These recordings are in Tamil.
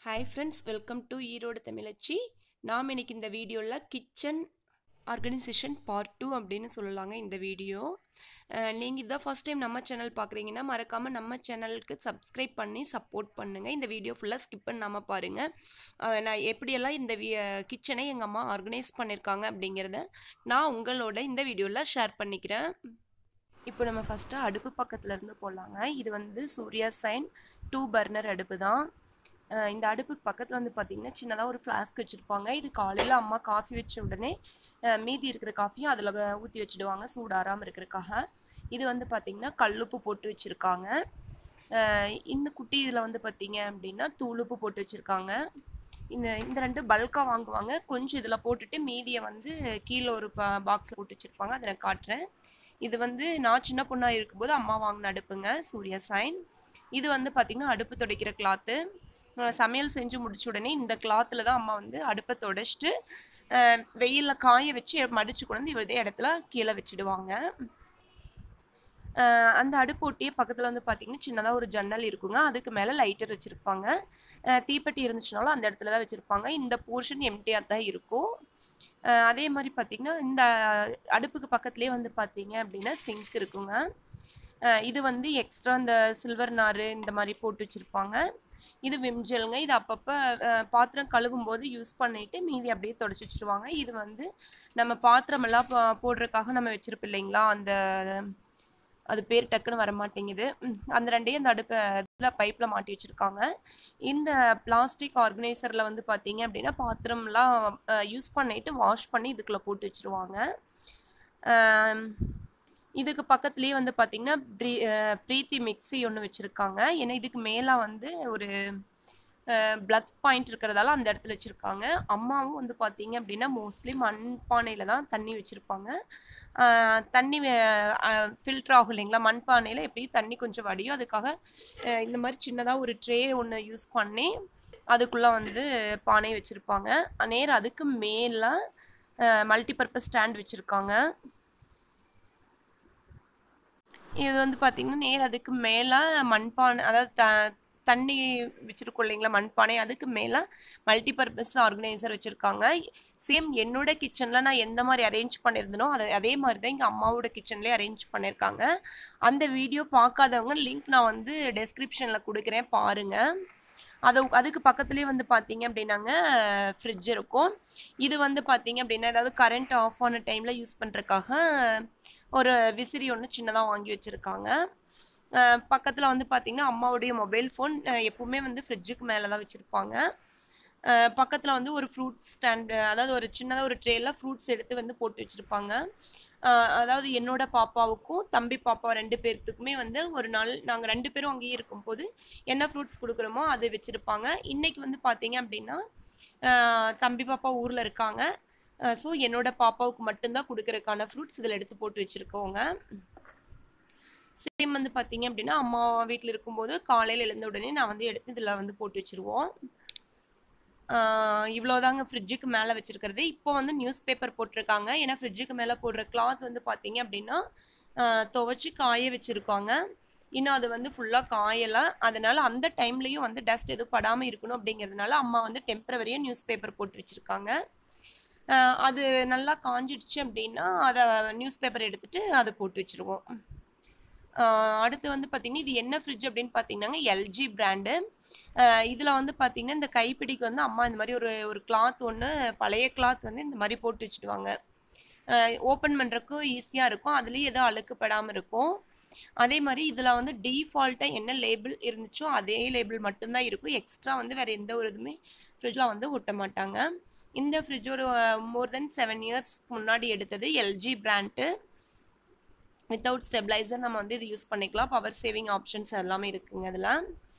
hi friends welcome to Erode Tamizhachi நாம் இன்னைக்கு இந்த வீடியோவில் கிச்சன் ஆர்கனைசேஷன் பார்ட் டூ அப்படின்னு சொல்லலாங்க இந்த வீடியோ நீங்கள் இதான் ஃபர்ஸ்ட் டைம் நம்ம சேனல் பார்க்குறீங்கன்னா மறக்காமல் நம்ம சேனலுக்கு சப்ஸ்கிரைப் பண்ணி சப்போர்ட் பண்ணுங்கள் இந்த வீடியோ ஃபுல்லாக ஸ்கிப் பண்ணாமல் பாருங்கள் அஹ் நான் எப்படியெல்லாம் இந்த கிச்சனை எங்கள் அம்மா ஆர்கனைஸ் பண்ணியிருக்காங்க அப்படிங்கிறத நான் உங்களோட இந்த வீடியோவில் ஷேர் பண்ணிக்கிறேன் இப்போ நம்ம ஃபஸ்ட்டு அடுப்பு பக்கத்துல இருந்து போடலாங்க இது வந்து சூர்யா சைன் டூ பர்னர் அடுப்பு தான் அஹ் இந்த அடுப்புக்கு பக்கத்தில் வந்து பார்த்திங்கன்னா சின்னதாக ஒரு ஃப்ளாஸ்க் வச்சுருப்பாங்க இது காலையில் அம்மா காஃபி வச்ச உடனே அஹ் மீதி இருக்கிற காஃபியும் அதில் ஊற்றி வச்சுடுவாங்க சூடாராமல் இருக்கிறதுக்காக இது வந்து பார்த்திங்கன்னா கல்லுப்பு போட்டு வச்சுருக்காங்க இந்த குட்டி இதில் வந்து பார்த்திங்க அப்படின்னா தூளுப்பு போட்டு வச்சுருக்காங்க இந்த இந்த ரெண்டு பல்காக வாங்குவாங்க கொஞ்சம் இதில் போட்டுட்டு மீதியை வந்து கீழே ஒரு பாக்ஸில் போட்டு வச்சுருப்பாங்க அதை நான் காட்டுறேன் இது வந்து நான் சின்ன பொண்ணாக இருக்கும்போது அம்மா வாங்கின அடுப்புங்க சூர்யா சைன் இது வந்து பார்த்திங்கன்னா அடுப்பு துடைக்கிற கிளாத்து சமையல் செஞ்சு முடிச்ச உடனே இந்த கிளாத்தில் தான் அம்மா வந்து அடுப்பை துடைச்சிட்டு வெயிலில் காய வச்சு மடிச்சு கொண்டு வந்து இதே இடத்துல கீழே வச்சுடுவாங்க அந்த அடுப்பு ஒட்டியே பக்கத்தில் வந்து பார்த்திங்கன்னா சின்னதாக ஒரு ஜன்னல் இருக்குங்க அதுக்கு மேலே லைட்டர் வச்சுருப்பாங்க தீப்பெட்டி இருந்துச்சுனாலும் அந்த இடத்துல தான் வச்சுருப்பாங்க இந்த போர்ஷன் எம்டியாக தான் இருக்கும் அதே மாதிரி பார்த்திங்கன்னா இந்த அடுப்புக்கு பக்கத்துலேயே வந்து பார்த்தீங்க அப்படின்னா சிங்க் இருக்குங்க இது வந்து எக்ஸ்ட்ரா இந்த சில்வர் நார் இந்த மாதிரி போட்டு வச்சுருப்பாங்க இது விம்ஜெல்ங்க இது அப்பப்போ பாத்திரம் கழுவும் போது யூஸ் பண்ணிவிட்டு மீதி அப்படியே தொடச்சி வச்சுருவாங்க இது வந்து நம்ம பாத்திரமெல்லாம் போடுறதுக்காக நம்ம வச்சுருப்போம் இல்லைங்களா அந்த அது பேர் டக்குன்னு வர மாட்டேங்குது அந்த ரெண்டையும் அந்த அடுப்பை இதில் பைப்பில் மாட்டி வச்சுருக்காங்க இந்த பிளாஸ்டிக் ஆர்கனைசரில் வந்து பார்த்தீங்க அப்படின்னா பாத்திரம்லாம் யூஸ் பண்ணிட்டு வாஷ் பண்ணி இதுக்குள்ளே போட்டு வச்சுருவாங்க இதுக்கு பக்கத்துலேயே வந்து பார்த்திங்கன்னா ப்ரீ ப்ரீத்தி மிக்ஸி ஒன்று வச்சுருக்காங்க ஏன்னா இதுக்கு மேலே வந்து ஒரு பிளக் பாயிண்ட் இருக்கிறதால அந்த இடத்துல வச்சுருக்காங்க அம்மாவும் வந்து பார்த்தீங்க அப்படின்னா மோஸ்ட்லி மண் பானையில் தான் தண்ணி வச்சுருப்பாங்க தண்ணி ஃபில்டர் ஆகும் இல்லைங்களா மண் பானையில் எப்படியும் தண்ணி கொஞ்சம் வடியும் அதுக்காக இந்த மாதிரி சின்னதாக ஒரு ட்ரே ஒன்று யூஸ் பண்ணி அதுக்குள்ளே வந்து பானை வச்சுருப்பாங்க நேரம் அதுக்கு மேலே மல்டிபர்பஸ் ஸ்டாண்ட் வச்சுருக்காங்க இது வந்து பார்த்திங்கன்னா நேர் அதுக்கு மேலே மண்பானை அதாவது த தண்ணி வச்சுருக்கோம் இல்லைங்களா மண்பானை அதுக்கு மேலே மல்டிபர்பஸ் ஆர்கனைசர் வச்சுருக்காங்க சேம் என்னோட கிச்சனில் நான் எந்த மாதிரி அரேஞ்ச் பண்ணியிருந்தனோ அதை அதே மாதிரி தான் எங்கள் அம்மாவோட கிச்சன்லேயே அரேஞ்ச் பண்ணியிருக்காங்க அந்த வீடியோ பார்க்காதவங்க லிங்க் நான் வந்து டெஸ்கிரிப்ஷனில் கொடுக்குறேன் பாருங்கள் அது அதுக்கு பக்கத்துலேயே வந்து பார்த்தீங்க அப்படின்னாங்க ஃப்ரிட்ஜ் இருக்கும் இது வந்து பார்த்தீங்க அப்படின்னா ஏதாவது கரண்ட் ஆஃப் ஆன டைமில் யூஸ் பண்ணுறதுக்காக ஒரு விசிறி ஒன்று சின்னதாக வாங்கி வச்சுருக்காங்க பக்கத்தில் வந்து பார்த்திங்கன்னா அம்மாவுடைய மொபைல் ஃபோன் எப்போவுமே வந்து ஃப்ரிட்ஜுக்கு மேலே தான் வச்சுருப்பாங்க பக்கத்தில் வந்து ஒரு ஃப்ரூட் ஸ்டாண்டு அதாவது ஒரு சின்னதாக ஒரு ட்ரேயில் ஃப்ரூட்ஸ் எடுத்து வந்து போட்டு வச்சுருப்பாங்க அதாவது என்னோட பாப்பாவுக்கும் தம்பி பாப்பா ரெண்டு பேர்த்துக்குமே வந்து ஒரு நாள் நாங்கள் ரெண்டு பேரும் அங்கேயே இருக்கும்போது என்ன ஃப்ரூட்ஸ் கொடுக்குறோமோ அது வச்சுருப்பாங்க இன்றைக்கி வந்து பார்த்தீங்க அப்படின்னா தம்பி பாப்பா ஊரில் இருக்காங்க ஸோ என்னோட பாப்பாவுக்கு மட்டும்தான் கொடுக்குறதுக்கான ஃப்ரூட்ஸ் இதில் எடுத்து போட்டு வச்சுருக்கோங்க சேம் வந்து பார்த்தீங்க அப்படின்னா அம்மா வீட்டில் இருக்கும்போது காலையில் எழுந்த உடனே நான் வந்து எடுத்து இதில் வந்து போட்டு வச்சுருவோம் இவ்வளோதாங்க ஃப்ரிட்ஜுக்கு மேலே வச்சுருக்கிறது இப்போ வந்து நியூஸ் பேப்பர் போட்டிருக்காங்க ஏன்னா ஃப்ரிட்ஜுக்கு மேலே போடுற கிளாத் வந்து பார்த்தீங்க அப்படின்னா துவைச்சி காய வச்சுருக்காங்க இன்னும் அது வந்து ஃபுல்லாக காயலை அதனால் அந்த டைம்லேயும் வந்து டஸ்ட் எதுவும் படாமல் இருக்கணும் அப்படிங்கிறதுனால அம்மா வந்து டெம்பரவரியாக நியூஸ் பேப்பர் போட்டு வச்சுருக்காங்க அது நல்லா காஞ்சிடுச்சு அப்படின்னா அதை நியூஸ் பேப்பர் எடுத்துகிட்டு அதை போட்டு வச்சுருவோம் அடுத்து வந்து பார்த்திங்கன்னா இது என்ன ஃப்ரிட்ஜ் அப்படின்னு பார்த்தீங்கன்னா எல்ஜி பிராண்டு இதில் வந்து பார்த்திங்கன்னா இந்த கைப்பிடிக்கு வந்து அம்மா இந்த மாதிரி ஒரு ஒரு கிளாத் ஒன்று பழைய கிளாத் வந்து இந்த மாதிரி போட்டு வச்சுடுவாங்க ஓப்பன் பண்ணுறக்கும் ஈஸியாக இருக்கும் அதுலேயும் எதுவும் அழுக்குப்படாமல் இருக்கும் அதே மாதிரி இதில் வந்து டீஃபால்ட்டாக என்ன லேபிள் இருந்துச்சோ அதே லேபிள் மட்டும்தான் இருக்கும் எக்ஸ்ட்ரா வந்து வேறு எந்த ஒரு இதுவுமே ஃப்ரிட்ஜில் வந்து ஒட்ட மாட்டாங்க இந்த ஃப்ரிட்ஜ் ஒரு மோர் தென் செவன் இயர்ஸ் முன்னாடி எடுத்தது எல்ஜி பிராண்டு வித்தவுட் ஸ்டெபிளைசர் நம்ம வந்து இது யூஸ் பண்ணிக்கலாம் பவர் சேவிங் ஆப்ஷன்ஸ் எல்லாமே இருக்குங்க அதில்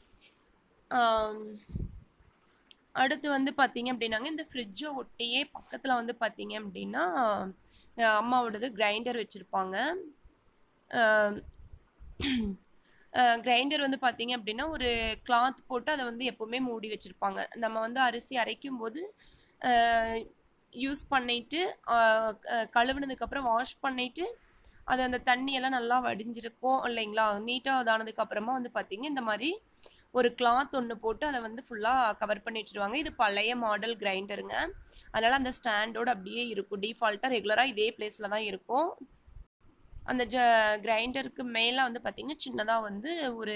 அடுத்து வந்து பார்த்தீங்க அப்படின்னாங்க இந்த ஃப்ரிட்ஜை ஒட்டியே பக்கத்தில் வந்து பார்த்தீங்க அப்படின்னா அம்மாவோடது கிரைண்டர் வச்சுருப்பாங்க கிரைண்டர் வந்து பார்த்தீங்க அப்படின்னா ஒரு கிளாத் போட்டு அதை வந்து எப்போவுமே மூடி வச்சுருப்பாங்க நம்ம வந்து அரிசி அரைக்கும் போது யூஸ் பண்ணிவிட்டு கழுவுனதுக்கப்புறம் வாஷ் பண்ணிவிட்டு அது அந்த தண்ணியெல்லாம் நல்லா வடிஞ்சிருக்கும் இல்லைங்களா நீட்டாக இதானதுக்கப்புறமா வந்து பார்த்திங்க இந்த மாதிரி ஒரு கிளாத் ஒன்று போட்டு அதை வந்து ஃபுல்லாக கவர் பண்ணி வச்சுருவாங்க இது பழைய மாடல் கிரைண்டருங்க அதனால் அந்த ஸ்டாண்டோடு அப்படியே இருக்கும் டிஃபால்ட்டாக ரெகுலராக இதே பிளேஸில் தான் இருக்கும் அந்த ஜ கிரைண்டருக்கு மேலே வந்து பார்த்திங்கன்னா சின்னதாக வந்து ஒரு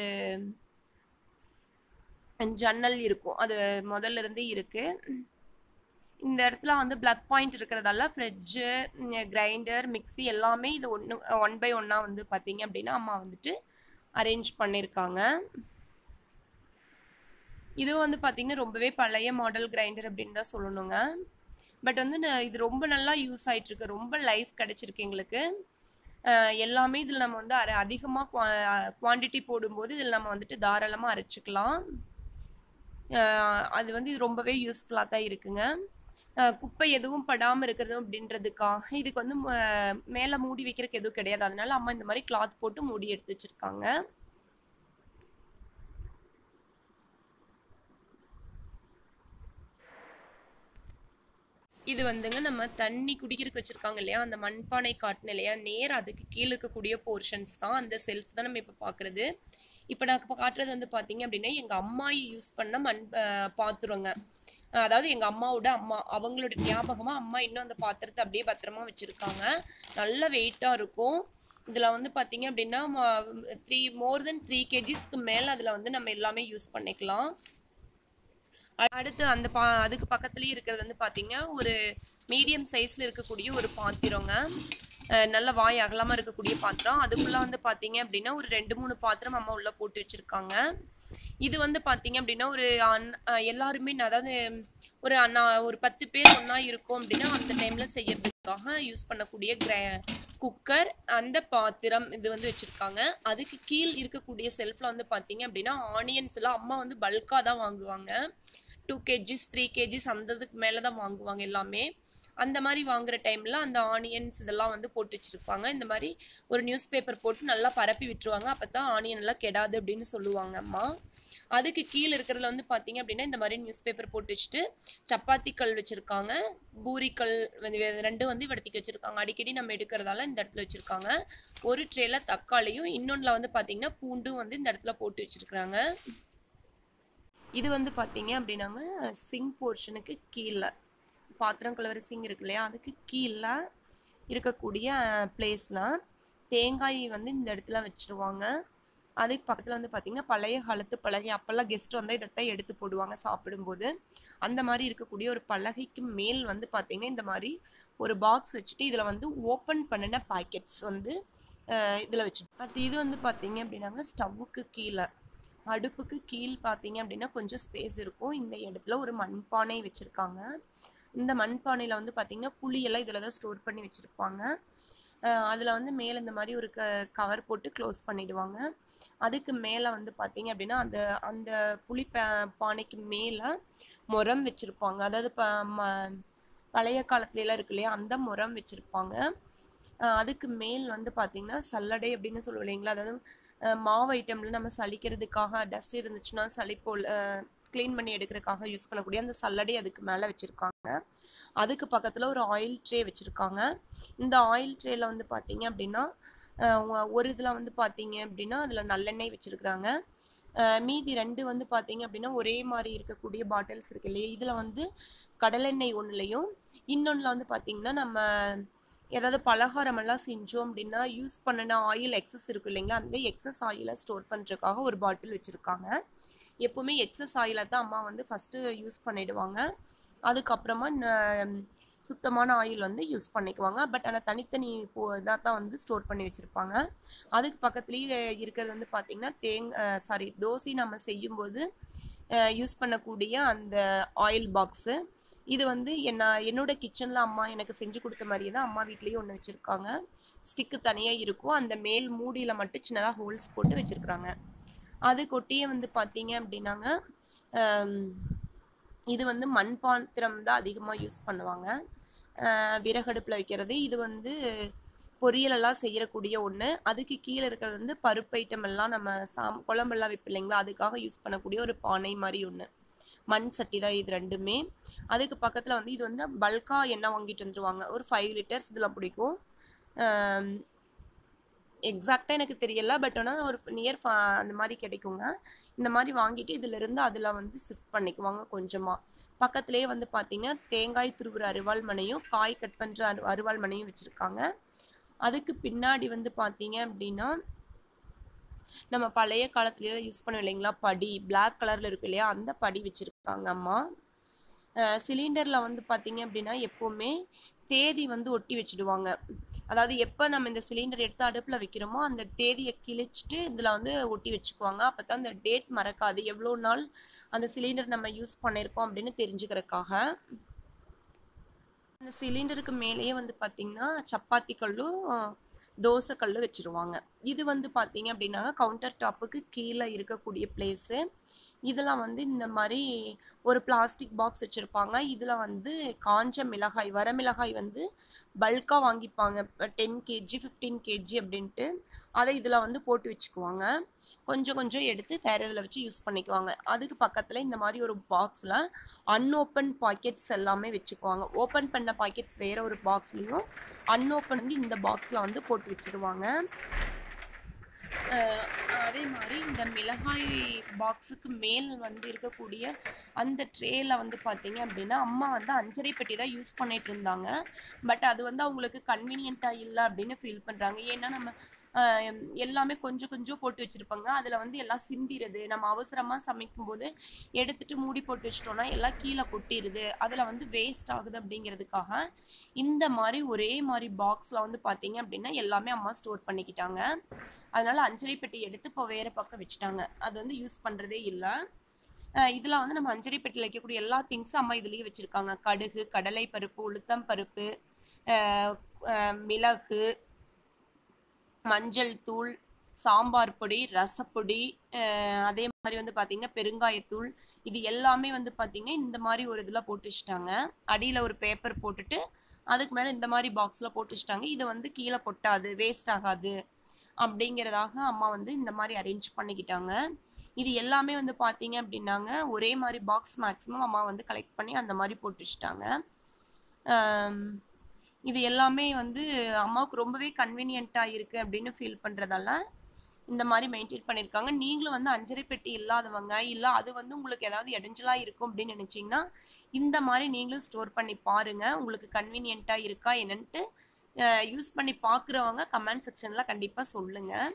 ஜன்னல் இருக்கும் அது முதல்ல இருந்தே இருக்குது இந்த இடத்துல வந்து பிளக் பாயிண்ட் இருக்கிறதால ஃப்ரிட்ஜு கிரைண்டர் மிக்ஸி எல்லாமே இது ஒன்று ஒன் பை ஒன்னாக வந்து பார்த்தீங்க அப்படின்னா அம்மா வந்துட்டு அரேஞ்ச் பண்ணியிருக்காங்க இதுவும் வந்து பார்த்தீங்கன்னா ரொம்பவே பழைய மாடல் கிரைண்டர் அப்படின்னு தான் சொல்லணுங்க பட் வந்து ந- இது ரொம்ப நல்லா யூஸ் ஆயிட்டு இருக்கு ரொம்ப லைஃப் கிடைச்சிருக்கு எங்களுக்கு அஹ் எல்லாமே இதில் நம்ம வந்து அரை அதிகமாக குவா குவான்டிட்டி போடும்போது இதில் நம்ம வந்துட்டு தாராளமாக அரைச்சிக்கலாம் அஹ் அது வந்து இது ரொம்பவே யூஸ்ஃபுல்லாக தான் இருக்குங்க அஹ் குப்பை எதுவும் படாமல் இருக்கிறது அப்படின்றதுக்காக இதுக்கு வந்து ம- மேலே மூடி வைக்கிறதுக்கு எதுவும் கிடையாது அதனால அம்மா இந்த மாதிரி கிளாத் போட்டு மூடி எடுத்து வச்சிருக்காங்க இது வந்துங்க நம்ம தண்ணி குடிக்கிறதுக்கு வச்சிருக்காங்க இல்லையா அந்த மண்பானை காட்டின இல்லையா நேர் அதுக்கு கீழே இருக்கக்கூடிய போர்ஷன்ஸ் தான் அந்த செல்ஃப் தான் நம்ம இப்போ பார்க்குறது இப்போ நான் இப்போ காட்டுறது வந்து பார்த்தீங்க அப்படின்னா எங்கள் அம்மா யூஸ் பண்ண மண் அஹ், பாத்திரங்க அஹ், அதாவது எங்கள் அம்மாவோட அம்மா அவங்களோட ஞாபகமாக அம்மா இன்னும் அந்த பாத்திரத்தை அப்படியே பத்திரமா வச்சுருக்காங்க நல்ல வெயிட்டாக இருக்கும் இதில் வந்து பார்த்தீங்க அப்படின்னா த்ரீ மோர் தென் த்ரீ கேஜிஸ்க்கு மேலே அதில் வந்து நம்ம எல்லாமே யூஸ் பண்ணிக்கலாம் அ- அடுத்து அந்த பா அதுக்கு பக்கத்துலேயே இருக்கிறது வந்து பார்த்தீங்க ஒரு மீடியம் சைஸில் இருக்கக்கூடிய ஒரு பாத்திரங்க அஹ் நல்ல வாய் அகலமாக இருக்கக்கூடிய பாத்திரம் அதுக்குள்ளே வந்து பார்த்தீங்க அப்படின்னா ஒரு ரெண்டு மூணு பாத்திரம் அம்மா உள்ளே போட்டு வச்சுருக்காங்க இது வந்து பார்த்தீங்க அப்படின்னா ஒரு அன்- அஹ் எல்லாருமே நான் அதாவது ஒரு அண்ணா ஒரு பத்து பேர் ஒன்றா இருக்கும் அப்படின்னா அந்த டைமில் செய்யறதுக்காக யூஸ் பண்ணக்கூடிய கிர குக்கர் அந்த பாத்திரம் இது வந்து வச்சுருக்காங்க அதுக்கு கீழ் இருக்கக்கூடிய செல்ஃபில் வந்து பார்த்தீங்க அப்படின்னா ஆனியன்ஸ் எல்லாம் அம்மா வந்து பல்காக தான் வாங்குவாங்க டூ கேஜிஸ் த்ரீ கேஜிஸ் அந்த இதுக்கு மேலே தான் வாங்குவாங்க எல்லாமே அந்த மாதிரி வாங்குற டைமில் அந்த ஆனியன்ஸ் இதெல்லாம் வந்து போட்டு வச்சுருப்பாங்க இந்த மாதிரி ஒரு நியூஸ் பேப்பர் போட்டு நல்லா பரப்பி விட்டுருவாங்க அப்போ தான் ஆனியன் எல்லாம் கெடாது அப்படின்னு சொல்லுவாங்க அம்மா அதுக்கு கீழே இருக்கிறதுல வந்து பார்த்தீங்க அப்படின்னா இந்த மாதிரி நியூஸ் பேப்பர் போட்டு வச்சுட்டு சப்பாத்தி கல் வச்சுருக்காங்க பூரிக்கல் வந்து இது ரெண்டும் வந்து இடத்துக்கு வச்சுருக்காங்க அடிக்கடி நம்ம எடுக்கிறதால இந்த இடத்துல வச்சுருக்காங்க ஒரு ட்ரேல தக்காளியும் இன்னொன்றில் வந்து பார்த்தீங்கன்னா பூண்டும் வந்து இந்த இடத்துல போட்டு வச்சுருக்குறாங்க இது வந்து பார்த்தீங்க அப்படின்னாங்க சிங் போர்ஷனுக்கு கீழே பாத்திரம் கழுவுற சிங் இருக்கு இல்லையா அதுக்கு கீழே இருக்கக்கூடிய பிளேஸில் தேங்காய் வந்து இந்த இடத்துல வச்சுருவாங்க அதுக்கு பக்கத்தில் வந்து பார்த்தீங்கன்னா பழைய காலத்து பழைய அப்போல்லாம் கெஸ்ட் வந்தால் இதைத்தான் எடுத்து போடுவாங்க சாப்பிடும்போது அந்த மாதிரி இருக்கக்கூடிய ஒரு பலகைக்கு மேல் வந்து பார்த்தீங்கன்னா இந்த மாதிரி ஒரு பாக்ஸ் வச்சுட்டு இதில் வந்து ஓப்பன் பண்ணின பாக்கெட்ஸ் வந்து இதில் வச்சு அடுத்து இது வந்து பார்த்தீங்க அப்படின்னாங்க ஸ்டவ்வுக்கு கீழே அடுப்புக்கு கீழ் பார்த்தீங்க அப்படின்னா கொஞ்சம் ஸ்பேஸ் இருக்கும் இந்த இடத்துல ஒரு மண்பானை வச்சுருக்காங்க இந்த மண்பானையில் வந்து பார்த்தீங்கன்னா புளியெல்லாம் இதில் தான் ஸ்டோர் பண்ணி வச்சுருப்பாங்க அதில் வந்து மேலே இந்த மாதிரி ஒரு க கவர் போட்டு க்ளோஸ் பண்ணிடுவாங்க அதுக்கு மேலே வந்து பார்த்தீங்க அப்படின்னா அந்த அந்த புளி பா பானைக்கு மேலே முரம் வச்சுருப்பாங்க அதாவது ப ம பழைய காலத்துலலாம் இருக்கு இல்லையா அந்த முரம் வச்சுருப்பாங்க அதுக்கு மேல் வந்து பார்த்தீங்கன்னா சல்லடை அப்படின்னு சொல்லுவோம் இல்லைங்களா அதாவது அஹ் மாவு ஐட்டம்ல நம்ம சலிக்கிறதுக்காக டஸ்ட் இருந்துச்சுன்னா சளிப்போல் க்ளீன் பண்ணி எடுக்கிறதுக்காக யூஸ் பண்ணக்கூடிய அந்த சல்லடை அதுக்கு மேலே வச்சுருக்காங்க அதுக்கு பக்கத்தில் ஒரு ஆயில் ட்ரே வச்சுருக்காங்க இந்த ஆயில் ட்ரேல வந்து பார்த்தீங்க அப்படின்னா அஹ் ஒ- ஒரு இதில் வந்து பார்த்தீங்க அப்படின்னா அதில் நல்லெண்ணெய் வச்சுருக்குறாங்க மீதி ரெண்டு வந்து பார்த்தீங்க அப்படின்னா ஒரே மாதிரி இருக்கக்கூடிய பாட்டில்ஸ் இருக்கு இல்லையா இதில் வந்து கடலெண்ணெய் ஒன்றுலையும் இன்னொன்றில் வந்து பார்த்தீங்கன்னா நம்ம ஏதாவது பலகாரம் எல்லாம் செஞ்சோம் அப்படின்னா யூஸ் பண்ணின ஆயில் எக்ஸஸ் இருக்கு இல்லைங்களா அந்த எக்ஸஸ் ஆயிலை ஸ்டோர் பண்ணுறதுக்காக ஒரு பாட்டில் வச்சுருக்காங்க எப்போவுமே எக்ஸஸ் ஆயிலை தான் அம்மா வந்து ஃபஸ்ட்டு யூஸ் பண்ணிடுவாங்க அதுக்கப்புறமா ந- சுத்தமான ஆயில் வந்து யூஸ் பண்ணிக்குவாங்க பட் ஆனால் தனித்தனி இப்போ இதாக தான் வந்து ஸ்டோர் பண்ணி வச்சுருப்பாங்க அதுக்கு பக்கத்துலேயே இருக்கிறது வந்து பார்த்திங்கன்னா தேங் சாரி தோசை நம்ம செய்யும்போது யூஸ் பண்ணக்கூடிய அந்த ஆயில் பாக்ஸு இது வந்து என்ன என்னோட கிச்சனில் அம்மா எனக்கு செஞ்சு கொடுத்த மாதிரியே தான் அம்மா வீட்லேயும் ஒன்று வச்சுருக்காங்க ஸ்டிக்கு தனியாக இருக்கும் அந்த மேல் மூடியில் மட்டும் சின்னதாக ஹோல்ஸ் போட்டு வச்சுருக்குறாங்க அது கொட்டியே வந்து பார்த்தீங்க அப்படின்னாங்க ஆம், இது வந்து மண் பாத்திரம் தான் அதிகமாக யூஸ் பண்ணுவாங்க அஹ் விறகடுப்பில் வைக்கிறது இது வந்து பொரியலெல்லாம் செய்யக்கூடிய ஒன்று அதுக்கு கீழே இருக்கிறது வந்து பருப்பு ஐட்டம் எல்லாம் நம்ம சாம் குழம்பெல்லாம் வைப்போம் இல்லைங்களா அதுக்காக யூஸ் பண்ணக்கூடிய ஒரு பானை மாதிரி ஒன்று மண் சட்டி தான் இது ரெண்டுமே அதுக்கு பக்கத்தில் வந்து இது வந்து பல்காக எண்ணெய் வாங்கிட்டு வந்துருவாங்க ஒரு ஃபைவ் லிட்டர்ஸ் இதில் பிடிக்கும் ஆம், எக்ஸாக்டாக எனக்கு தெரியல பட் ஆனால் ஒரு நியர் அந்த மாதிரி கிடைக்குங்க இந்த மாதிரி வாங்கிட்டு இதிலிருந்து அதில் வந்து ஷிஃப்ட் பண்ணிக்குவாங்க கொஞ்சமாக பக்கத்துலேயே வந்து பார்த்திங்கன்னா தேங்காய் துருவுற அருவாள் மனையும் காய் கட் பண்ணுற அரு அருவாள் மனையும் வச்சுருக்காங்க அதுக்கு பின்னாடி வந்து பார்த்தீங்க அப்படின்னா நம்ம பழைய காலத்துலலாம் யூஸ் பண்ணுவோம் இல்லைங்களா படி பிளாக் கலரில் இருக்கும் இல்லையா அந்த படி வச்சுருக்காங்க அம்மா சிலிண்டரில் வந்து பார்த்தீங்க அப்படின்னா எப்போவுமே தேதி வந்து ஒட்டி வச்சுடுவாங்க அதாவது எப்போ நம்ம இந்த சிலிண்டர் எடுத்து அடுப்பில் வைக்கிறோமோ அந்த தேதியை கிழிச்சிட்டு இதில் வந்து ஒட்டி வச்சுக்குவாங்க அப்போ தான் அந்த டேட் மறக்காது எவ்வளோ நாள் அந்த சிலிண்டர் நம்ம யூஸ் பண்ணியிருக்கோம் அப்படின்னு தெரிஞ்சுக்கிறதுக்காக அந்த சிலிண்டருக்கு மேலேயே வந்து பார்த்திங்கன்னா சப்பாத்தி கல்லும் தோசை கல் வச்சுருவாங்க இது வந்து பார்த்தீங்க அப்படின்னா கவுண்டர் டாப்புக்கு கீழே இருக்கக்கூடிய பிளேஸு இதெல்லாம் வந்து இந்த மாதிரி ஒரு பிளாஸ்டிக் பாக்ஸ் வச்சுருப்பாங்க இதில் வந்து காஞ்ச மிளகாய் வர மிளகாய் வந்து பல்காக வாங்கிப்பாங்க டென் கேஜி ஃபிஃப்டீன் கேஜி அப்படின்ட்டு அதை இதில் வந்து போட்டு வச்சுக்குவாங்க கொஞ்சம் கொஞ்சம் எடுத்து வேறு இதில் வச்சு யூஸ் பண்ணிக்குவாங்க அதுக்கு பக்கத்தில் இந்த மாதிரி ஒரு பாக்ஸில் அன்ஓப்பன் பாக்கெட்ஸ் எல்லாமே வச்சுக்குவாங்க ஓப்பன் பண்ண பாக்கெட்ஸ் வேறு ஒரு பாக்ஸ்லேயும் அன்ஓப்பன் வந்து இந்த பாக்ஸில் வந்து போட்டு வச்சுருவாங்க அதே மாதிரி இந்த மிளகாய் பாக்ஸுக்கு மேல் வந்து இருக்கக்கூடிய அந்த ட்ரேயில் வந்து பார்த்தீங்க அப்படின்னா அம்மா வந்து அஞ்சரை பெட்டி தான் யூஸ் பண்ணிட்டு இருந்தாங்க பட் அது வந்து அவங்களுக்கு கன்வீனியண்ட்டாக இல்லை அப்படின்னு ஃபீல் பண்ணுறாங்க ஏன்னா நம்ம எல்லாமே கொஞ்சம் கொஞ்சம் போட்டு வச்சுருப்பாங்க அதில் வந்து எல்லாம் சிந்திடுது நம்ம அவசரமாக சமைக்கும்போது எடுத்துட்டு மூடி போட்டு வச்சிட்டோம்னா எல்லாம் கீழே கொட்டிடுது அதில் வந்து வேஸ்ட் ஆகுது அப்படிங்கிறதுக்காக இந்த மாதிரி ஒரே மாதிரி பாக்ஸில் வந்து பார்த்தீங்க அப்படின்னா எல்லாமே அம்மா ஸ்டோர் பண்ணிக்கிட்டாங்க அதனால அஞ்சரை பெட்டி எடுத்து இப்போ வேறு பக்கம் வச்சுட்டாங்க அது வந்து யூஸ் பண்ணுறதே இல்லை இதில் வந்து நம்ம அஞ்சரை பெட்டியில் வைக்கக்கூடிய எல்லா திங்ஸும் அம்மா இதுலேயே வச்சுருக்காங்க கடுகு கடலை பருப்பு உளுத்தம் பருப்பு மிளகு மஞ்சள் தூள் சாம்பார் பொடி ரசப்பொடி அதே மாதிரி வந்து பார்த்திங்கன்னா பெருங்காயத்தூள் இது எல்லாமே வந்து பார்த்திங்கன்னா இந்த மாதிரி ஒரு இதில் போட்டு வச்சுட்டாங்க அடியில் ஒரு பேப்பர் போட்டுட்டு அதுக்கு மேலே இந்த மாதிரி பாக்ஸில் போட்டு வச்சுட்டாங்க இது வந்து கீழே கொட்டாது வேஸ்ட் ஆகாது அப்படிங்கிறதாக அம்மா வந்து இந்த மாதிரி அரேஞ்ச் பண்ணிக்கிட்டாங்க இது எல்லாமே வந்து பார்த்தீங்க அப்படின்னாங்க ஒரே மாதிரி பாக்ஸ் மேக்ஸிமம் அம்மா வந்து கலெக்ட் பண்ணி அந்த மாதிரி போட்டு வச்சுட்டாங்க இது எல்லாமே வந்து அம்மாவுக்கு ரொம்பவே கன்வீனியண்ட்டாக இருக்குது அப்படின்னு ஃபீல் பண்ணுறதால இந்த மாதிரி மெயின்டைன் பண்ணியிருக்காங்க நீங்களும் வந்து அஞ்சரை பெட்டி இல்லாதவங்க இல்லை அது வந்து உங்களுக்கு ஏதாவது இடைஞ்சலாக இருக்கும் அப்படின்னு நினச்சிங்கன்னா இந்த மாதிரி நீங்களும் ஸ்டோர் பண்ணி பாருங்கள் உங்களுக்கு கன்வீனியண்ட்டாக இருக்கா என்னன்ட்டு யூஸ் பண்ணி பார்க்குறவங்க கமெண்ட் செக்ஷனில் கண்டிப்பாக சொல்லுங்கள்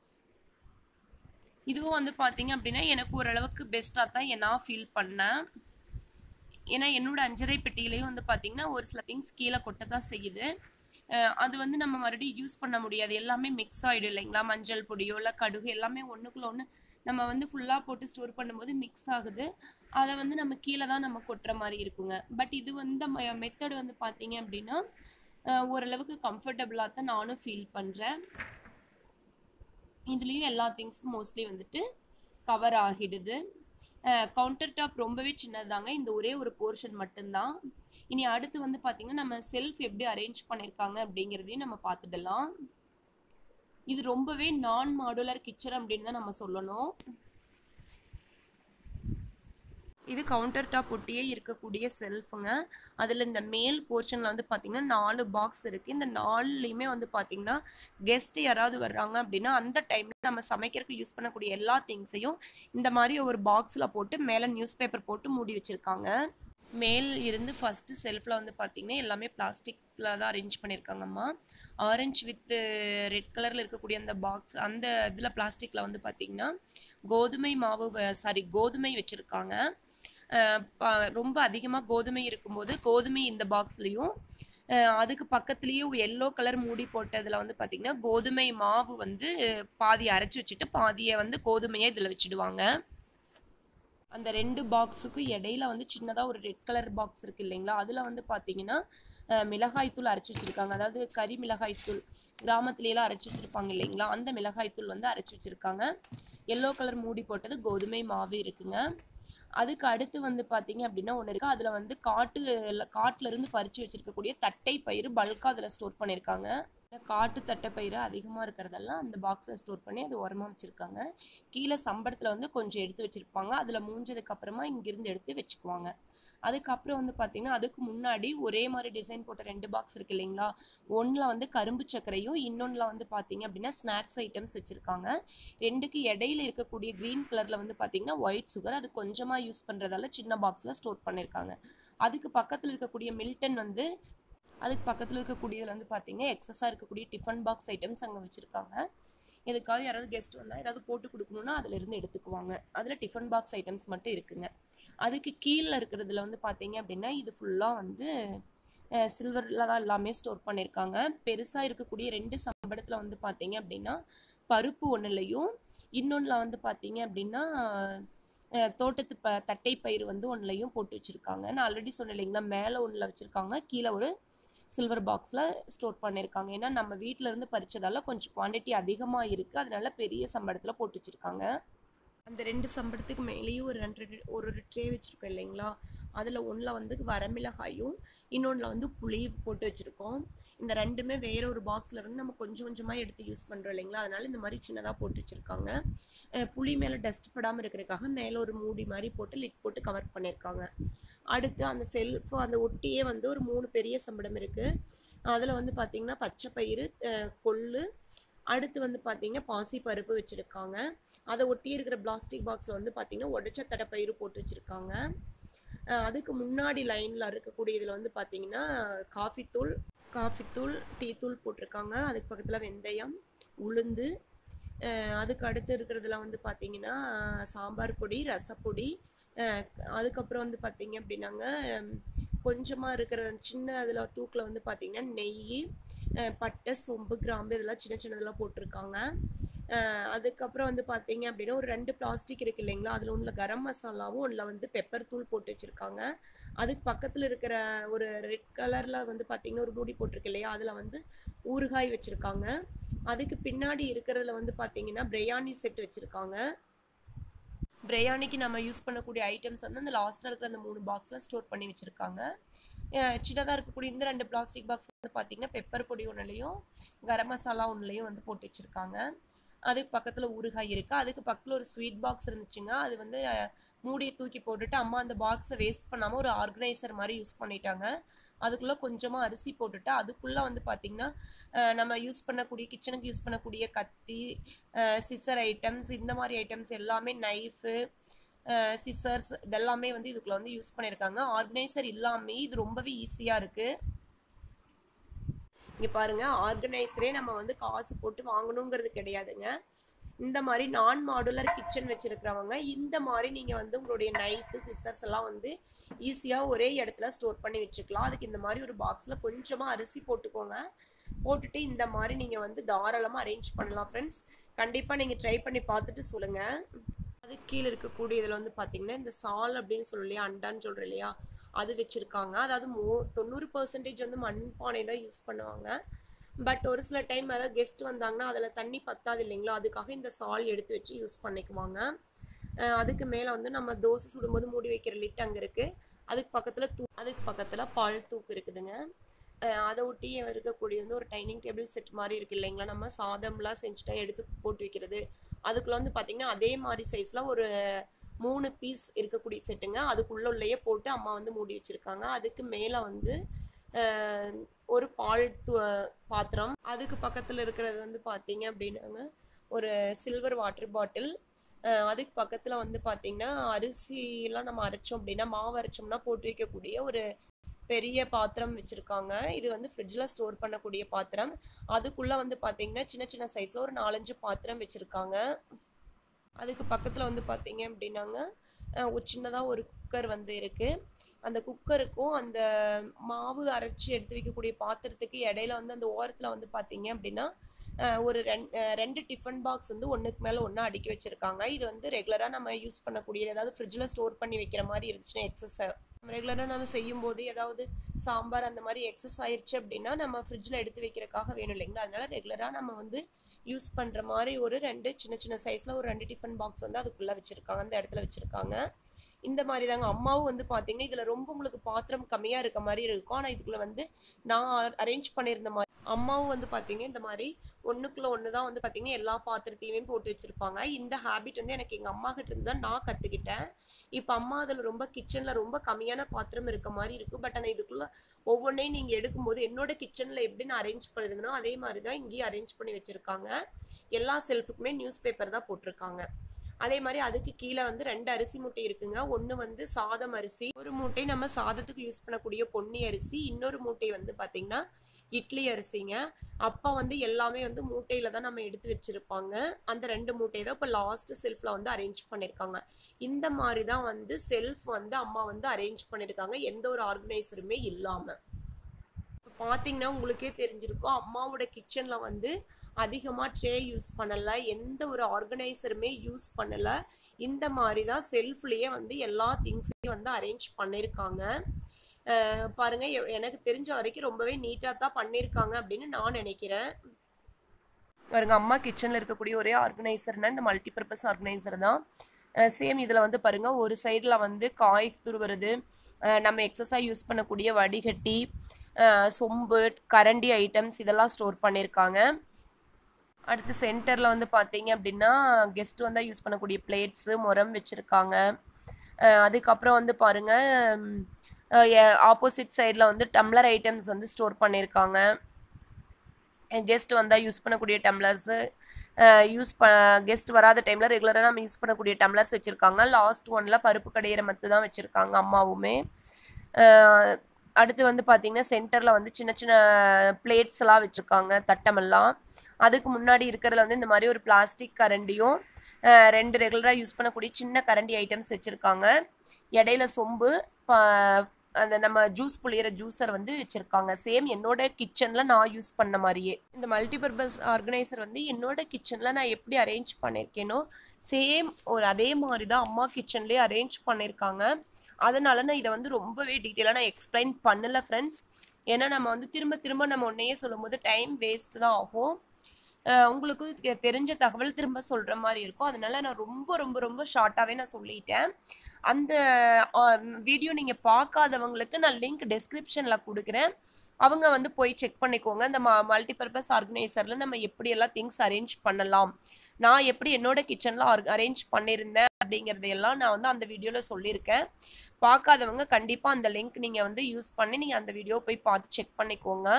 இதுவும் வந்து பார்த்தீங்க அப்படின்னா எனக்கு ஓரளவுக்கு பெஸ்ட்டாக தான் நான் ஃபீல் பண்ணேன் ஏன்னா என்னோட அஞ்சரை பெட்டியிலையும் வந்து பார்த்தீங்கன்னா ஒரு சில திங்ஸ் கீழே கொட்ட தான் செய்யுது அது வந்து நம்ம மறுபடியும் யூஸ் பண்ண முடியாது எல்லாமே மிக்ஸ் ஆகிடும் இல்லைங்களா மஞ்சள் பொடியோ இல்லை கடுகு எல்லாமே ஒன்றுக்குள்ள ஒன்று நம்ம வந்து ஃபுல்லாக போட்டு ஸ்டோர் பண்ணும்போது மிக்ஸ் ஆகுது அதை வந்து நம்ம கீழே தான் நம்ம கொட்டுற மாதிரி இருக்குங்க பட் இது வந்து மெத்தட் வந்து பார்த்தீங்க அப்படின்னா ஓரளவுக்கு கம்ஃபர்டபுளாக தான் நானும் ஃபீல் பண்ணுறேன் இதுலேயும் எல்லா திங்ஸும் மோஸ்ட்லி வந்துட்டு கவர் ஆகிடுது கவுண்டர் டாப் ரொம்பவே சின்னதாங்க இந்த ஒரே ஒரு போர்ஷன் மட்டும்தான் இனி அடுத்து வந்து பார்த்திங்கன்னா நம்ம செல்ஃப் எப்படி அரேஞ்ச் பண்ணியிருக்காங்க அப்படிங்கிறதையும் நம்ம பார்த்துடலாம் இது ரொம்பவே நான் மாடுலர் கிச்சன் அப்படின்னு தான் நம்ம சொல்லணும் இது கவுண்டர் டாப் ஒட்டியே இருக்கக்கூடிய செல்ஃபுங்க அதில் இந்த மேல் போர்ஷனில் வந்து பார்த்திங்கன்னா நாலு பாக்ஸ் இருக்குது இந்த நாலுலேயுமே வந்து பார்த்திங்கன்னா கெஸ்ட் யாராவது வர்றாங்க அப்படின்னா அந்த டைமில் நம்ம சமைக்கிறதுக்கு யூஸ் பண்ணக்கூடிய எல்லா திங்ஸையும் இந்த மாதிரி ஒரு பாக்ஸில் போட்டு மேலே நியூஸ் பேப்பர் போட்டு மூடி வச்சுருக்காங்க மேல் இருந்து ஃபஸ்ட்டு செல்ஃபில் வந்து பார்த்திங்கன்னா எல்லாமே பிளாஸ்டிக்கில் தான் அரேஞ்ச் பண்ணியிருக்காங்கம்மா ஆரஞ்சு வித் ரெட் கலரில் இருக்கக்கூடிய அந்த பாக்ஸ் அந்த இதில் பிளாஸ்டிக்கில் வந்து பார்த்திங்கன்னா கோதுமை மாவு சாரி கோதுமை வச்சுருக்காங்க ரொம்ப அதிகமாக கோதுமை இருக்கும்போது கோதுமை இந்த பாக்ஸ்லேயும் அதுக்கு பக்கத்துலேயும் எல்லோ கலர் மூடி போட்டதில் வந்து பார்த்திங்கன்னா கோதுமை மாவு வந்து பாதி அரைச்சி வச்சுட்டு பாதியை வந்து கோதுமையை இதில் வச்சுடுவாங்க அந்த ரெண்டு பாக்ஸுக்கும் இடையில வந்து சின்னதாக ஒரு ரெட் கலர் பாக்ஸ் இருக்குது இல்லைங்களா அதில் வந்து பார்த்தீங்கன்னா மிளகாய்த்தூள் அரைச்சி வச்சுருக்காங்க அதாவது கறி மிளகாய்த்தூள் கிராமத்துலலாம் அரைச்சி வச்சுருப்பாங்க இல்லைங்களா அந்த மிளகாய்த்தூள் வந்து அரைச்சி வச்சுருக்காங்க எல்லோ கலர் மூடி போட்டது கோதுமை மாவு இருக்குங்க அதுக்கு அடுத்து வந்து பார்த்தீங்க அப்படின்னா ஒன்று இருக்குது அதில் வந்து காட்டு காட்டிலேருந்து பறித்து வச்சுருக்கக்கூடிய தட்டை பயிர் பல்காக அதில் ஸ்டோர் பண்ணியிருக்காங்க காட்டு தட்டைப்பயிறு அதிகமாக இருக்கிறதெல்லாம் அந்த பாக்ஸில் ஸ்டோர் பண்ணி அது உரமாக வச்சுருக்காங்க கீழே சம்பளத்தில் வந்து கொஞ்சம் எடுத்து வச்சுருப்பாங்க அதில் மூஞ்சதுக்கு அப்புறமா இங்கேருந்து எடுத்து வச்சுக்குவாங்க அதுக்கப்புறம் வந்து பார்த்தீங்கன்னா அதுக்கு முன்னாடி ஒரே மாதிரி டிசைன் போட்ட ரெண்டு பாக்ஸ் இருக்கு இல்லைங்களா ஒன்றில் வந்து கரும்பு சர்க்கரையும் இன்னொன்றில் வந்து பார்த்தீங்க அப்படின்னா ஸ்நாக்ஸ் ஐட்டம்ஸ் வச்சுருக்காங்க ரெண்டுக்கு இடையில இருக்கக்கூடிய க்ரீன் கலரில் வந்து பார்த்தீங்கன்னா ஒயிட் சுகர் அது கொஞ்சமாக யூஸ் பண்ணுறதால சின்ன பாக்ஸில் ஸ்டோர் பண்ணியிருக்காங்க அதுக்கு பக்கத்தில் இருக்கக்கூடிய மில்டன் வந்து அதுக்கு பக்கத்தில் இருக்கக்கூடியதில் வந்து பார்த்தீங்கன்னா எக்ஸஸாக இருக்கக்கூடிய டிஃபன் பாக்ஸ் ஐட்டம்ஸ் அங்கே வச்சுருக்காங்க எதுக்காவது யாராவது கெஸ்ட் வந்தால் ஏதாவது போட்டு கொடுக்கணுன்னா அதில் இருந்து எடுத்துக்குவாங்க அதில் டிஃபன் பாக்ஸ் ஐட்டம்ஸ் மட்டும் இருக்குங்க அதுக்கு கீழே இருக்கிறதுல வந்து பார்த்தீங்க அப்படின்னா இது ஃபுல்லாக வந்து சில்வரில் தான் எல்லாமே ஸ்டோர் பண்ணியிருக்காங்க பெருசாக இருக்கக்கூடிய ரெண்டு சம்பளத்தில் வந்து பார்த்தீங்க அப்படின்னா பருப்பு ஒன்றுலையும் இன்னொன்றில் வந்து பார்த்தீங்க அப்படின்னா அஹ், தோட்டத்து ப தட்டை பயிர் வந்து ஒன்றுலையும் போட்டு வச்சுருக்காங்க நான் ஆல்ரெடி சொன்னேன் இல்லைங்களா மேலே ஒன்றில் வச்சுருக்காங்க கீழே ஒரு சில்வர் பாக்ஸில் ஸ்டோர் பண்ணியிருக்காங்க ஏன்னா நம்ம வீட்டில் இருந்து பறிச்சதால கொஞ்சம் குவாண்டிட்டி அதிகமாக இருக்குது அதனால பெரிய சம்பளத்தில் போட்டு வச்சுருக்காங்க அந்த ரெண்டு சம்பளத்துக்கு மேலேயும் ஒரு ரெண்டு ரெண்டு- ஒரு ஒரு ட்ரே வச்சுருக்கோம் இல்லைங்களா அதில் ஒன்றில் வந்து வரமிளகாயும் இன்னொன்றில் வந்து புளி போட்டு வச்சுருக்கோம் இந்த ரெண்டுமே வேற ஒரு பாக்ஸில் இருந்து நம்ம கொஞ்சம் கொஞ்சமாக எடுத்து யூஸ் பண்ணுறோம் இல்லைங்களா அதனால இந்த மாதிரி சின்னதாக போட்டு வச்சுருக்காங்க அஹ் புளி மேலே டஸ்ட் படாமல் இருக்கிறதுக்காக மேலே ஒரு மூடி மாதிரி போட்டு லிட் போட்டு கவர் பண்ணியிருக்காங்க அடுத்து அந்த செல்ஃப் அந்த ஒட்டியே வந்து ஒரு மூணு பெரிய சம்பளம் இருக்குது அதில் வந்து பார்த்திங்கன்னா பச்சை பயிறு அஹ் கொள்ளு அடுத்து வந்து பார்த்தீங்கன்னா பாசி பருப்பு வச்சுருக்காங்க அதை ஒட்டி இருக்கிற பிளாஸ்டிக் பாக்ஸில் வந்து பார்த்தீங்கன்னா உடச்ச தடை பயிறு போட்டு வச்சுருக்காங்க அதுக்கு முன்னாடி லைனில் இருக்கக்கூடிய இதில் வந்து பார்த்தீங்கன்னா காஃபித்தூள் காஃபித்தூள் டீத்தூள் போட்டிருக்காங்க அதுக்கு பக்கத்தில் வெந்தயம் உளுந்து அஹ் அதுக்கு அடுத்து இருக்கிறதுல வந்து பார்த்தீங்கன்னா சாம்பார் பொடி ரசப்பொடி அஹ் அதுக்கப்புறம் வந்து பார்த்தீங்க அப்படின்னாங்க கொஞ்சமாக இருக்கிற சின்ன அதில் தூக்கில் வந்து பார்த்தீங்கன்னா நெய் அஹ் பட்டை சோம்பு கிராம்பு இதெல்லாம் சின்ன சின்னதெல்லாம் போட்டிருக்காங்க அஹ் அதுக்கப்புறம் வந்து பார்த்தீங்க அப்படின்னா ஒரு ரெண்டு பிளாஸ்டிக் இருக்கு இல்லைங்களா அதில் ஒன்றில் கரம் மசாலாவும் ஒன்றில் வந்து பெப்பர் தூள் போட்டு வச்சுருக்காங்க அதுக்கு பக்கத்தில் இருக்கிற ஒரு ரெட் கலரில் வந்து பார்த்தீங்கன்னா ஒரு மூடி போட்டிருக்கு இல்லையா அதில் வந்து ஊறுகாய் வச்சுருக்காங்க அதுக்கு பின்னாடி இருக்கிறதுல வந்து பார்த்தீங்கன்னா பிரியாணி செட் வச்சுருக்காங்க பிரியாணிக்கு நம்ம யூஸ் பண்ணக்கூடிய ஐட்டம்ஸ் வந்து அந்த லாஸ்ட்டாக இருக்கிற அந்த மூணு பாக்ஸில் ஸ்டோர் பண்ணி வச்சுருக்காங்க சின்னதாக இருக்கக்கூடிய இந்த ரெண்டு பிளாஸ்டிக் பாக்ஸ் வந்து பார்த்தீங்கன்னா பெப்பர் பொடி ஒன்றுலையும் கரம் மசாலா ஒன்றுலையும் வந்து போட்டு வச்சுருக்காங்க அதுக்கு பக்கத்தில் ஊறுகாய் இருக்குது அதுக்கு பக்கத்தில் ஒரு ஸ்வீட் பாக்ஸ் இருந்துச்சுங்க அது வந்து அஹ், மூடியை தூக்கி போட்டுட்டு அம்மா அந்த பாக்ஸை வேஸ்ட் பண்ணாமல் ஒரு ஆர்கனைசர் மாதிரி யூஸ் பண்ணிட்டாங்க அதுக்குள்ளே கொஞ்சமாக அரிசி போட்டுட்டு அதுக்குள்ளே வந்து பார்த்திங்கன்னா அஹ், நம்ம யூஸ் பண்ணக்கூடிய கிச்சனுக்கு யூஸ் பண்ணக்கூடிய கத்தி சிசர் ஐட்டம்ஸ் இந்த மாதிரி ஐட்டம்ஸ் எல்லாமே நைஃபு சிசர்ஸ் இதெல்லாமே வந்து இதுக்குள்ள வந்து யூஸ் பண்ணியிருக்காங்க ஆர்கனைசர் இல்லாமே இது ரொம்பவே ஈஸியாக இருக்குது இங்கே பாருங்க ஆர்கனைசரே நம்ம வந்து காசு போட்டு வாங்கணுங்கிறது கிடையாதுங்க இந்த மாதிரி நான் மாடுலர் கிச்சன் வச்சிருக்கிறவங்க இந்த மாதிரி நீங்கள் வந்து உங்களுடைய நைஃபு சிசர்ஸ் எல்லாம் வந்து ஈஸியாக ஒரே இடத்துல ஸ்டோர் பண்ணி வச்சுக்கலாம் அதுக்கு இந்த மாதிரி ஒரு பாக்ஸில் கொஞ்சமாக அரிசி போட்டுக்கோங்க போட்டுட்டு இந்த மாதிரி நீங்கள் வந்து தாராளமாக அரேஞ்ச் பண்ணலாம் ஃப்ரெண்ட்ஸ் கண்டிப்பாக நீங்கள் ட்ரை பண்ணி பார்த்துட்டு சொல்லுங்கள் அது கீழே இருக்கக்கூடிய இதில் வந்து பார்த்தீங்கன்னா இந்த சால் அப்படின்னு சொல்லி இல்லையா அண்டான்னு சொல்கிறோம் இல்லையா அது வச்சுருக்காங்க அதாவது மோ தொண்ணூறு பர்சன்டேஜ் வந்து மண்பானை தான் யூஸ் பண்ணுவாங்க பட் ஒரு சில டைம் யாராவது கெஸ்ட் வந்தாங்கன்னா அதில் தண்ணி பத்தாது இல்லைங்களா அதுக்காக இந்த சால் எடுத்து வச்சு யூஸ் பண்ணிக்குவாங்க அஹ் அதுக்கு மேலே வந்து நம்ம தோசை சுடும்போது மூடி வைக்கிற லிட் அங்கே இருக்குது அதுக்கு பக்கத்தில் தூ அதுக்கு பக்கத்தில் பால் தூக்கு இருக்குதுங்க அஹ் அதை ஒட்டி இருக்கக்கூடிய வந்து ஒரு டைனிங் டேபிள் செட் மாதிரி இருக்கு இல்லைங்களா நம்ம சாதம்லாம் செஞ்சுட்டா எடுத்து போட்டு வைக்கிறது அதுக்குள்ள வந்து பார்த்தீங்கன்னா அதே மாதிரி சைஸில் ஒரு மூணு பீஸ் இருக்கக்கூடிய செட்டுங்க அதுக்குள்ள உள்ளேயே போட்டு அம்மா வந்து மூடி வச்சிருக்காங்க அதுக்கு மேலே வந்து அஹ், ஒரு பால் து- பாத்திரம் அதுக்கு பக்கத்தில் இருக்கிறது வந்து பார்த்தீங்க அப்படின்னாங்க ஒரு சில்வர் வாட்டர் பாட்டில் அதுக்கு பக்கத்தில் வந்து பார்த்தீங்கன்னா அரிசிலாம் நம்ம அரைச்சோம் அப்படின்னா மாவு அரைச்சோம்னா போட்டு வைக்கக்கூடிய ஒரு பெரிய பாத்திரம் வச்சுருக்காங்க இது வந்து ஃப்ரிட்ஜில் ஸ்டோர் பண்ணக்கூடிய பாத்திரம் அதுக்குள்ளே வந்து பார்த்தீங்கன்னா சின்ன சின்ன சைஸில் ஒரு நாலஞ்சு பாத்திரம் வச்சுருக்காங்க அதுக்கு பக்கத்தில் வந்து பார்த்தீங்க அப்படின்னாங்க அஹ், ஒரு சின்னதாக ஒரு குக்கர் வந்து இருக்குது அந்த குக்கருக்கும் அந்த மாவு அரைச்சி எடுத்து வைக்கக்கூடிய பாத்திரத்துக்கு இடையில வந்து அந்த ஓரத்தில் வந்து பார்த்தீங்க அப்படின்னா அஹ், ஒரு ரெண் அஹ், ரெண்டு டிஃபன் பாக்ஸ் வந்து ஒன்றுக்கு மேலே ஒன்றா அடுக்கி வச்சுருக்காங்க இது வந்து ரெகுலராக நம்ம யூஸ் பண்ணக்கூடியது ஏதாவது ஃப்ரிட்ஜில் ஸ்டோர் பண்ணி வைக்கிற மாதிரி இருந்துச்சுன்னா எக்ஸஸ் ரெகுலராக நம்ம செய்யும்போது ஏதாவது சாம்பார் அந்த மாதிரி எக்ஸஸ் ஆயிடுச்சு அப்படின்னா நம்ம ஃப்ரிட்ஜில் எடுத்து வைக்கிறதுக்காக வேணும் இல்லைங்களா அதனால ரெகுலராக நம்ம வந்து யூஸ் பண்ணுற மாதிரி ஒரு ரெண்டு சின்ன சின்ன சைஸில் ஒரு ரெண்டு டிஃபன் பாக்ஸ் வந்து அதுக்குள்ளே வச்சுருக்காங்க அந்த இடத்துல வச்சுருக்காங்க இந்த மாதிரி தாங்க அம்மாவும் வந்து பார்த்தீங்கன்னா இதில் ரொம்ப உங்களுக்கு பாத்திரம் கம்மியாக இருக்க மாதிரி இருக்கும் ஆனால் இதுக்குள்ளே வந்து நான் அரேஞ்ச் பண்ணியிருந்த மாதிரி அம்மாவும் வந்து பார்த்தீங்க இந்த மாதிரி ஒன்றுக்குள்ள ஒன்று தான் வந்து பார்த்தீங்க எல்லா பாத்திரத்தையுமே போட்டு வச்சுருப்பாங்க இந்த ஹேபிட் வந்து எனக்கு எங்கள் அம்மா கிட்ட இருந்து தான் நான் கற்றுக்கிட்டேன் இப்போ அம்மா அதில் ரொம்ப கிச்சனில் ரொம்ப கம்மியான பாத்திரம் இருக்க மாதிரி இருக்கும் பட் ஆனால் இதுக்குள்ளே ஒவ்வொன்றையும் நீங்கள் எடுக்கும்போது என்னோட கிச்சனில் எப்படி நான் அரேஞ்ச் பண்ணியிருந்தனோ அதே மாதிரி தான் இங்கேயும் அரேஞ்ச் பண்ணி வச்சுருக்காங்க எல்லா செல்ஃபுக்குமே நியூஸ் பேப்பர் தான் போட்டிருக்காங்க அதே மாதிரி அதுக்கு கீழே வந்து ரெண்டு அரிசி மூட்டை இருக்குங்க ஒன்று வந்து சாதம் அரிசி ஒரு மூட்டை நம்ம சாதத்துக்கு யூஸ் பண்ணக்கூடிய பொன்னி அரிசி இன்னொரு மூட்டை வந்து பார்த்திங்கன்னா இட்லி அரிசிங்க அப்போ வந்து எல்லாமே வந்து மூட்டையில் தான் நம்ம எடுத்து வச்சுருப்பாங்க அந்த ரெண்டு மூட்டை தான் இப்போ லாஸ்ட் செல்ஃபில் வந்து அரேஞ்ச் பண்ணியிருக்காங்க இந்த மாதிரி தான் வந்து செல்ஃப் வந்து அம்மா வந்து அரேஞ்ச் பண்ணியிருக்காங்க எந்த ஒரு ஆர்கனைசருமே இல்லாமல் இப்போ பார்த்தீங்கன்னா உங்களுக்கே தெரிஞ்சிருக்கும் அம்மாவோட கிச்சனில் வந்து அதிகமாக ட்ரே யூஸ் பண்ணலை எந்த ஒரு ஆர்கனைசருமே யூஸ் பண்ணலை இந்த மாதிரி தான் செல்ஃப்லேயே வந்து எல்லா திங்ஸையும் வந்து அரேஞ்ச் பண்ணியிருக்காங்க பாருங்க எனக்கு தெரிஞ்ச வரைக்கும் ரொம்பவே நீட்டாக தான் பண்ணியிருக்காங்க அப்படின்னு நான் நினைக்கிறேன் பாருங்க அம்மா கிச்சனில் இருக்கக்கூடிய ஒரே ஆர்கனைசர்னா இந்த மல்டிபர்பஸ் ஆர்கனைசர் தான் சேம் இதில் வந்து பாருங்கள் ஒரு சைடில் வந்து காய் துருவுறது நம்ம எக்ஸஸாக யூஸ் பண்ணக்கூடிய வடிகட்டி சொம்பு கரண்டி ஐட்டம்ஸ் இதெல்லாம் ஸ்டோர் பண்ணியிருக்காங்க அடுத்து சென்டரில் வந்து பார்த்தீங்க அப்படின்னா கெஸ்ட் வந்தால் யூஸ் பண்ணக்கூடிய பிளேட்ஸு முரம் வச்சுருக்காங்க அதுக்கப்புறம் வந்து பாருங்கள் ஆப்போசிட் சைடில் வந்து டம்ளர் ஐட்டம்ஸ் வந்து ஸ்டோர் பண்ணியிருக்காங்க கெஸ்ட் வந்தால் யூஸ் பண்ணக்கூடிய டம்ளர்ஸு யூஸ் ப கெஸ்ட் வராத டைமில் ரெகுலராக நம்ம யூஸ் பண்ணக்கூடிய டம்ளர்ஸ் வச்சுருக்காங்க லாஸ்ட் ஒனில் பருப்பு கடையிற மத்து தான் வச்சுருக்காங்க அம்மாவுமே அடுத்து வந்து பார்த்திங்கன்னா சென்டரில் வந்து சின்ன சின்ன பிளேட்ஸ் எல்லாம் வச்சுருக்காங்க தட்டமெல்லாம் அதுக்கு முன்னாடி இருக்கிறதுல வந்து இந்த மாதிரி ஒரு பிளாஸ்டிக் கரண்டியும் ரெண்டு ரெகுலராக யூஸ் பண்ணக்கூடிய சின்ன கரண்டி ஐட்டம்ஸ் வச்சுருக்காங்க இடையில சொம்பு அந்த நம்ம ஜூஸ் புளியிற ஜூஸர் வந்து வச்சுருக்காங்க சேம் என்னோட கிச்சனில் நான் யூஸ் பண்ண மாதிரியே இந்த மல்டிபர்பஸ் ஆர்கனைசர் வந்து என்னோட கிச்சனில் நான் எப்படி அரேஞ்ச் பண்ணியிருக்கேனோ சேம் ஒரு அதே மாதிரி தான் அம்மா கிச்சன்லேயே அரேஞ்ச் பண்ணியிருக்காங்க அதனால நான் இதை வந்து ரொம்பவே டீட்டெயிலாக நான் எக்ஸ்பிளைன் பண்ணலை ஃப்ரெண்ட்ஸ் ஏன்னா நம்ம வந்து திரும்ப திரும்ப நம்ம ஒன்றையே சொல்லும் போது டைம் வேஸ்ட் தான் ஆகும் உங்களுக்கு தெரிஞ்ச தகவல் திரும்ப சொல்கிற மாதிரி இருக்கும் அதனால நான் ரொம்ப ரொம்ப ரொம்ப ஷார்ட்டாகவே நான் சொல்லிட்டேன் அந்த வீடியோ நீங்கள் பார்க்காதவங்களுக்கு நான் லிங்க் டெஸ்கிரிப்ஷனில் கொடுக்குறேன் அவங்க வந்து போய் செக் பண்ணிக்கோங்க இந்த ம மல்டிபர்பஸ் ஆர்கனைசரில் நம்ம எப்படியெல்லாம் திங்ஸ் அரேஞ்ச் பண்ணலாம் நான் எப்படி என்னோட கிச்சனில் அரேஞ்ச் பண்ணியிருந்தேன் அப்படிங்கிறதையெல்லாம் நான் வந்து அந்த வீடியோவில் சொல்லியிருக்கேன் பார்க்காதவங்க கண்டிப்பாக அந்த லிங்க் நீங்கள் வந்து யூஸ் பண்ணி நீங்கள் அந்த வீடியோ போய் பார்த்து செக் பண்ணிக்கோங்க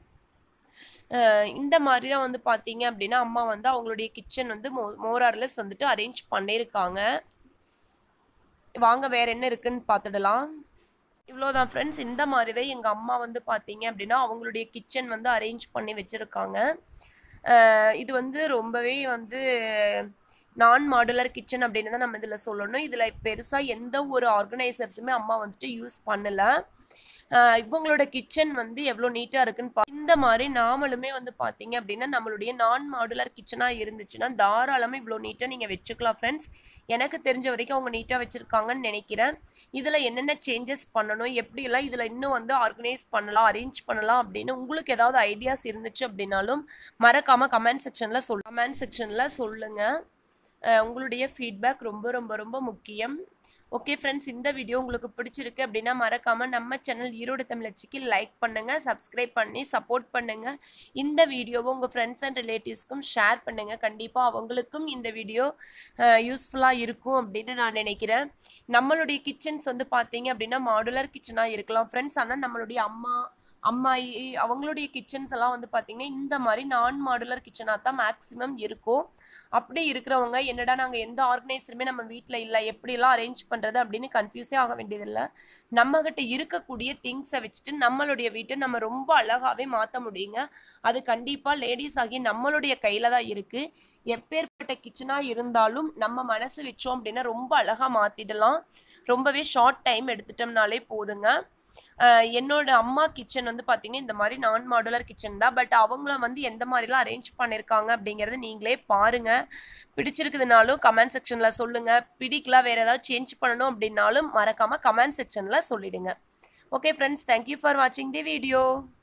இந்த மாதிரி தான் வந்து பார்த்தீங்க அப்படின்னா அம்மா வந்து அவங்களுடைய கிச்சன் வந்து மோ மோரார்லெஸ் வந்துட்டு அரேஞ்ச் பண்ணியிருக்காங்க வாங்க வேற என்ன இருக்குன்னு பார்த்துடலாம் இவ்வளோதான் ஃப்ரெண்ட்ஸ் இந்த மாதிரி தான் எங்கள் அம்மா வந்து பார்த்தீங்க அப்படின்னா அவங்களுடைய கிச்சன் வந்து அரேஞ்ச் பண்ணி வச்சுருக்காங்க இது வந்து ரொம்பவே வந்து நான் மாடுலர் கிச்சன் அப்படின்னு தான் நம்ம இதில் சொல்லணும் இதில் பெருசாக எந்த ஒரு ஆர்கனைசர்ஸுமே அம்மா வந்துட்டு யூஸ் பண்ணலை இவங்களோட கிச்சன் வந்து எவ்வளோ நீட்டாக இருக்குன்னு பா இந்த மாதிரி நாமளுமே வந்து பார்த்தீங்க அப்படின்னா நம்மளுடைய நான் மாடுலர் கிச்சனாக இருந்துச்சுன்னா தாராளமாக இவ்வளோ நீட்டாக நீங்கள் வச்சுக்கலாம் ஃப்ரெண்ட்ஸ் எனக்கு தெரிஞ்ச வரைக்கும் அவங்க நீட்டாக வச்சுருக்காங்கன்னு நினைக்கிறேன் இதில் என்னென்ன சேஞ்சஸ் பண்ணணும் எப்படியெல்லாம் இதில் இன்னும் வந்து ஆர்கனைஸ் பண்ணலாம் அரேஞ்ச் பண்ணலாம் அப்படின்னு உங்களுக்கு ஏதாவது ஐடியாஸ் இருந்துச்சு அப்படின்னாலும் மறக்காமல் கமெண்ட் செக்ஷனில் சொல் கமெண்ட் செக்ஷனில் சொல்லுங்கள் உங்களுடைய ஃபீட்பேக் ரொம்ப ரொம்ப ரொம்ப முக்கியம் ஓகே ஃப்ரெண்ட்ஸ் இந்த வீடியோ உங்களுக்கு பிடிச்சிருக்கு அப்படின்னா மறக்காமல் நம்ம சேனல் ஈரோடு தமிழச்சிக்கு லைக் பண்ணுங்கள் சப்ஸ்கிரைப் பண்ணி சப்போர்ட் பண்ணுங்கள் இந்த வீடியோவை உங்கள் ஃப்ரெண்ட்ஸ் அண்ட் ரிலேட்டிவ்ஸ்க்கும் ஷேர் பண்ணுங்கள் கண்டிப்பாக அவங்களுக்கும் இந்த வீடியோ யூஸ்ஃபுல்லாக இருக்கும் அப்படின்னு நான் நினைக்கிறேன் நம்மளுடைய கிச்சன்ஸ் வந்து பார்த்தீங்க அப்படின்னா மாடுலர் கிச்சனாக இருக்கலாம் ஃப்ரெண்ட்ஸ் ஆனால் நம்மளுடைய அம்மா அம்மாயி அவங்களுடைய கிச்சன்ஸ் எல்லாம் வந்து பார்த்திங்கன்னா இந்த மாதிரி நான் மாடுலர் கிச்சனாக தான் மேக்ஸிமம் இருக்கும் அப்படி இருக்கிறவங்க என்னடா நாங்கள் எந்த ஆர்கனைசருமே நம்ம வீட்டில் இல்லை எப்படிலாம் அரேஞ்ச் பண்ணுறது அப்படின்னு கன்ஃபியூஸே ஆக வேண்டியதில்லை நம்மகிட்ட இருக்கக்கூடிய திங்ஸை வச்சுட்டு நம்மளுடைய வீட்டை நம்ம ரொம்ப அழகாகவே மாற்ற முடியுங்க அது கண்டிப்பாக லேடிஸ் ஆகி நம்மளுடைய கையில் தான் இருக்குது எப்பேற்பட்ட கிச்சனாக இருந்தாலும் நம்ம மனசு வச்சோம் அப்படின்னா ரொம்ப அழகாக மாற்றிடலாம் ரொம்பவே ஷார்ட் டைம் எடுத்துட்டோம்னாலே போதுங்க என்னோட அம்மா கிச்சன் வந்து பார்த்தீங்கன்னா இந்த மாதிரி நான் மாடுலர் கிச்சன் தான் பட் அவங்கள வந்து எந்த மாதிரிலாம் அரேஞ்ச் பண்ணியிருக்காங்க அப்படிங்கிறத நீங்களே பாருங்க பிடிச்சிருக்குதுனாலும் கமெண்ட் செக்ஷனில் சொல்லுங்கள் பிடிக்கல வேறு ஏதாவது சேஞ்ச் பண்ணணும் அப்படின்னாலும் மறக்காமல் கமெண்ட் செக்ஷனில் சொல்லிடுங்க ஓகே ஃப்ரெண்ட்ஸ் தேங்க்யூ ஃபார் வாட்சிங் தி வீடியோ